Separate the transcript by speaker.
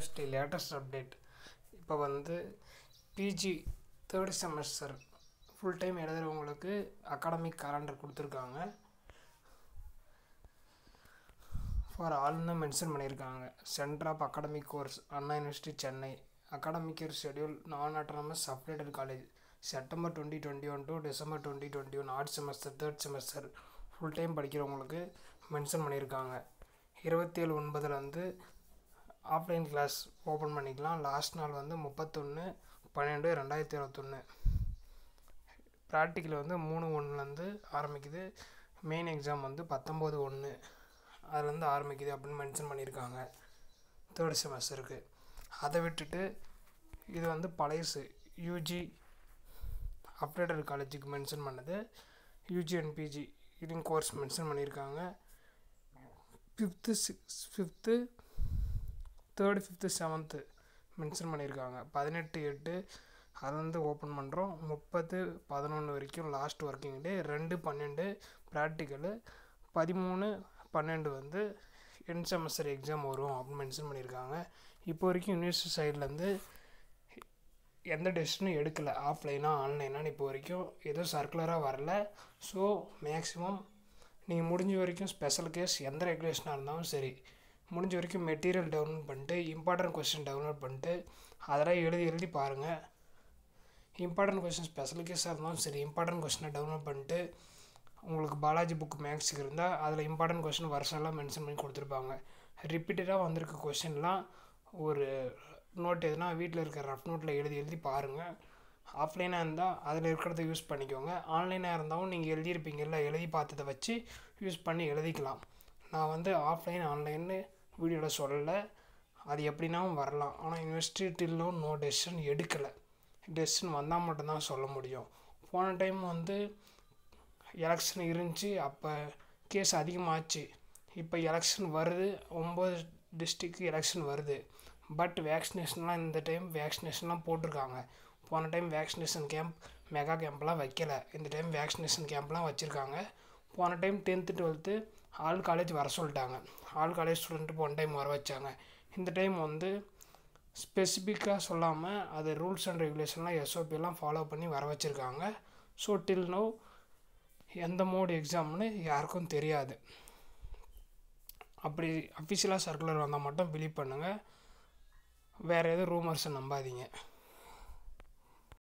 Speaker 1: university latest update இப்போ வந்து PG third semester full time எழுதுகிறவங்களுக்கு அகாடமிக் கேலண்டர் கொடுத்துருக்காங்க ஃபார் ஆல்னு மென்ஷன் பண்ணியிருக்காங்க centre of academic course Anna university Chennai academic year schedule non autonomous updated college September twenty twenty one to December twenty twenty one odd semester third semester full time படிக்கிறவங்களுக்கு mention பண்ணியிருக்காங்க இருபத்தேழு ஒன்பதுலேருந்து offline class open பண்ணிக்கலாம் last நாள் வந்து முப்பத்தொன்று பன்னெண்டு ரெண்டாயிரத்தி இருபத்தொன்று ப்ராக்டிக்கல் வந்து மூணு ஒன்றுலேருந்து ஆரம்பிக்குது மெயின் எக்ஸாம் வந்து பத்தொம்போது ஒன்று அதுலேருந்து ஆரம்பிக்குது அப்படின்னு மென்ஷன் பண்ணியிருக்காங்க தேர்ட் செமஸ்டருக்கு அதை விட்டுட்டு இது வந்து பழையசு யூஜி அப்டேட்டட் காலேஜுக்கு மென்ஷன் பண்ணது யூஜி அண்ட் பிஜி இதுவும் கோர்ஸ் மென்ஷன் பண்ணியிருக்காங்க fifth six fifth third fifth seventh mention பண்ணியிருக்காங்க பதினெட்டு எட்டு அதை வந்து ஓப்பன் பண்ணுறோம் முப்பது பதினொன்று வரைக்கும் லாஸ்ட் ஒர்க்கிங் டே ரெண்டு பன்னெண்டு ப்ராக்டிக்கலு பதிமூணு பன்னெண்டு வந்து என் செமஸ்டர் எக்ஸாம் வரும் அப்படின்னு மென்ஷன் பண்ணியிருக்காங்க இப்போ வரைக்கும் யூனிவர்சிட்டி சைட்லேருந்து எந்த டெசிஷனும் எடுக்கலை ஆஃப்லைனாக ஆன்லைனான்னு இப்போ வரைக்கும் எதுவும் சர்க்குலராக வரல ஸோ மேக்ஸிமம் நீங்கள் முடிஞ்ச வரைக்கும் ஸ்பெஷல் கேஸ் எந்த ரெகுலேஷனாக இருந்தாலும் சரி முடிஞ்ச வரைக்கும் மெட்டீரியல் டவுன்லோட் பண்ணிட்டு இம்பார்ட்டன்ட் கொஸ்டின் டவுன்லோட் பண்ணிட்டு அதெல்லாம் எழுதி எழுதி பாருங்கள் இம்பார்ட்டன்ட் கொஸ்டின் ஸ்பெஷல் கேஸாக இருந்தாலும் சரி இம்பார்ட்டன்ட் கொஸ்டினை டவுன்லோட் பண்ணிட்டு உங்களுக்கு பாலாஜி புக் மேக்ஸுக்கு இருந்தால் அதில் இம்பார்ட்டன்ட் கொஸ்டின் வருஷம்லாம் மென்ஷன் பண்ணி கொடுத்துருப்பாங்க ரிப்பீட்டடாக வந்திருக்க கொஸ்டின்லாம் ஒரு நோட் எதுனா வீட்டில் இருக்க ரஃப் நோட்டில் எழுதி எழுதி பாருங்கள் ஆஃப்லைனாக இருந்தால் அதில் இருக்கிறத யூஸ் பண்ணிக்கோங்க ஆன்லைனாக இருந்தாலும் நீங்கள் எழுதியிருப்பீங்கள்ல எழுதி பார்த்ததை வச்சு யூஸ் பண்ணி எழுதிக்கலாம் நான் வந்து ஆஃப்லைன் ஆன்லைன்னு வீடியோவில் சொல்லலை அது எப்படினாலும் வரலாம் ஆனால் யூனிவர்சிட்டி டில்லும் நோ டெசிஷன் எடுக்கலை டெசிஷன் வந்தால் மட்டும்தான் சொல்ல முடியும் போன டைம் வந்து எலெக்ஷன் இருந்துச்சு அப்போ கேஸ் அதிகமாச்சு இப்போ எலெக்ஷன் வருது ஒம்பது டிஸ்ட்ரிக்கு எலெக்ஷன் வருது பட் வேக்சினேஷன்லாம் இந்த டைம் வேக்சினேஷன்லாம் போட்டிருக்காங்க போன டைம் வேக்சினேஷன் கேம்ப் மெகா கேம்ப்லாம் வைக்கலை இந்த டைம் வேக்சினேஷன் கேம்ப்லாம் வச்சுருக்காங்க போன time tenth twelfth all college வர சொல்லிட்டாங்க ஆல் காலேஜ் ஸ்டூடெண்ட்டு போன டைம் வர வச்சாங்க இந்த டைம் வந்து ஸ்பெசிஃபிக்காக சொல்லாமல் அது ரூல்ஸ் அண்ட் ரெகுலேஷன்லாம் எஸ்ஓபிலாம் ஃபாலோ பண்ணி வர வச்சுருக்காங்க ஸோ டில் நோ எந்த மோடு எக்ஸாம்னு யாருக்கும் தெரியாது அப்படி அஃபிஷியலாக சர்க்குலர் வந்தால் மட்டும் பிலீவ் பண்ணுங்கள் வேறு எதுவும் ரூமர்ஸை நம்பாதீங்க